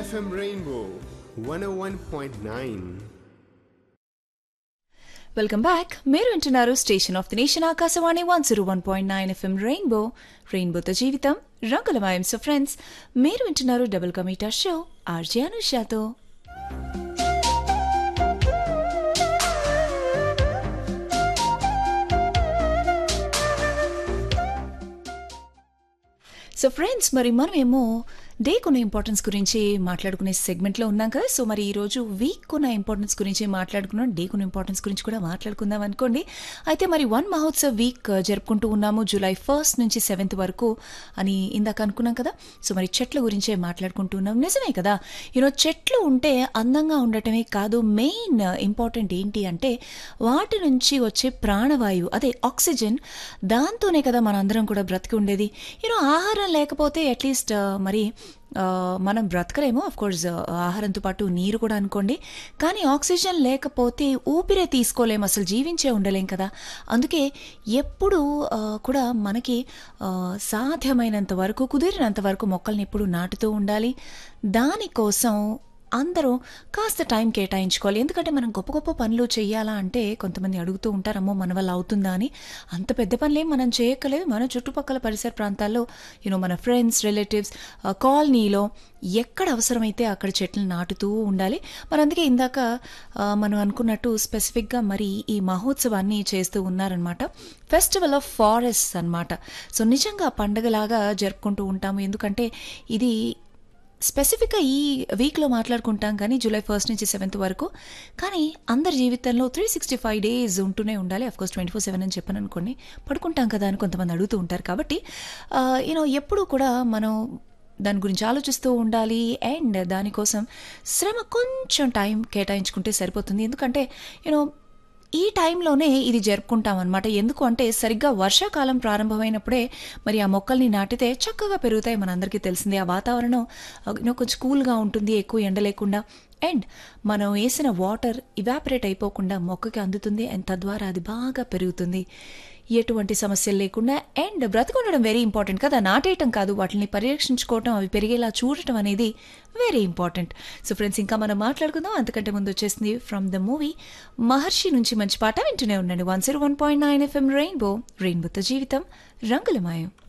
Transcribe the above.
FM Rainbow 101.9. Welcome back మీరు వింటున్నారు station of the nation Akashvani one zero one point nine FM rainbow రెయిన్బోతో జీవితం రంగులమయం సో ఫ్రెండ్స్ మీరు వింటున్నారు డబుల్ కమీటా షో ఆర్జే అనుషాతో సో ఫ్రెండ్స్ మరి మనమేమో డే కొన్న ఇంపార్టెన్స్ గురించి మాట్లాడుకునే సెగ్మెంట్లో ఉన్నాం కదా సో మరి ఈరోజు వీక్ కొన్న ఇంపార్టెన్స్ గురించి మాట్లాడుకున్నాం డే కొన్న ఇంపార్టెన్స్ గురించి కూడా మాట్లాడుకుందాం అనుకోండి అయితే మరి వన్ మహోత్సవ్ వీక్ జరుపుకుంటూ ఉన్నాము జూలై ఫస్ట్ నుంచి సెవెంత్ వరకు అని ఇందాక అనుకున్నాం కదా సో మరి చెట్ల గురించే మాట్లాడుకుంటూ ఉన్నాం నిజమే కదా యూనో చెట్లు ఉంటే అందంగా ఉండటమే కాదు మెయిన్ ఇంపార్టెంట్ ఏంటి అంటే వాటి నుంచి వచ్చే ప్రాణవాయువు అదే ఆక్సిజన్ దాంతోనే కదా మనందరం కూడా బ్రతికి ఉండేది యూనో ఆహారం లేకపోతే అట్లీస్ట్ మరి ఆ, మనం బ్రతకలేము ఆఫ్ కోర్స్ ఆహారంతో పాటు నీరు కూడా అనుకోండి కానీ ఆక్సిజన్ లేకపోతే ఊపిరే తీసుకోలేము అసలు జీవించే ఉండలేం కదా అందుకే ఎప్పుడు ఆ, కూడా మనకి ఆ, సాధ్యమైనంత వరకు కుదిరినంత వరకు మొక్కల్ని ఎప్పుడు నాటుతూ ఉండాలి దానికోసం అందరూ కాస్త టైం కేటాయించుకోవాలి ఎందుకంటే మనం గొప్ప గొప్ప పనులు చేయాలా అంటే కొంతమంది అడుగుతూ ఉంటారమ్మో మన వల్ల అవుతుందా అని అంత పెద్ద పనులేం మనం చేయక్కలేదు మన చుట్టుపక్కల పరిసర ప్రాంతాల్లో యూనో మన ఫ్రెండ్స్ రిలేటివ్స్ కాలనీలో ఎక్కడ అవసరమైతే అక్కడ చెట్లు నాటుతూ ఉండాలి మరి అందుకే ఇందాక ఆ, మనం అనుకున్నట్టు స్పెసిఫిక్గా మరి ఈ మహోత్సవాన్ని చేస్తూ ఉన్నారనమాట ఫెస్టివల్ ఆఫ్ ఫారెస్ట్ అన్నమాట సో నిజంగా పండగలాగా జరుపుకుంటూ ఉంటాము ఎందుకంటే ఇది స్పెసిఫిక్గా ఈ వీక్లో మాట్లాడుకుంటాం కానీ జూలై ఫస్ట్ నుంచి సెవెంత్ వరకు కానీ అందరి జీవితంలో త్రీ సిక్స్టీ ఫైవ్ డేస్ ఉంటూనే ఉండాలి అఫ్కోర్స్ ట్వంటీ ఫోర్ సెవెన్ అని చెప్పాను అనుకోండి పడుకుంటాం కదా అని కొంతమంది అడుగుతూ ఉంటారు కాబట్టి యూనో ఎప్పుడూ కూడా మనం దాని గురించి ఆలోచిస్తూ ఉండాలి అండ్ దానికోసం శ్రమ కొంచెం టైం కేటాయించుకుంటే సరిపోతుంది ఎందుకంటే యూనో ఈ టైంలోనే ఇది జరుపుకుంటాం అనమాట ఎందుకు అంటే సరిగ్గా వర్షాకాలం ప్రారంభమైనప్పుడే మరి ఆ మొక్కల్ని నాటితే చక్కగా పెరుగుతాయి మనందరికీ తెలిసిందే ఆ వాతావరణం యూనో కొంచెం కూల్గా ఉంటుంది ఎక్కువ ఎండ లేకుండా అండ్ మనం వేసిన వాటర్ ఇవాపరేట్ అయిపోకుండా మొక్కకి అందుతుంది అండ్ తద్వారా అది బాగా పెరుగుతుంది ఎటువంటి సమస్యలు లేకుండా అండ్ బ్రతికుండడం వెరీ ఇంపార్టెంట్ కదా నాటేయటం కాదు వాటిని పరిరక్షించుకోవటం అవి పెరిగేలా చూడటం అనేది వెరీ ఇంపార్టెంట్ సో ఫ్రెండ్స్ ఇంకా మనం మాట్లాడుకుందాం అంతకంటే ముందు వచ్చేసింది ఫ్రమ్ ద మూవీ మహర్షి నుంచి మంచి పాట వింటూనే ఉండండి one zero one point nine FM rainbow రెయిన్బోతో జీవితం రంగులమయం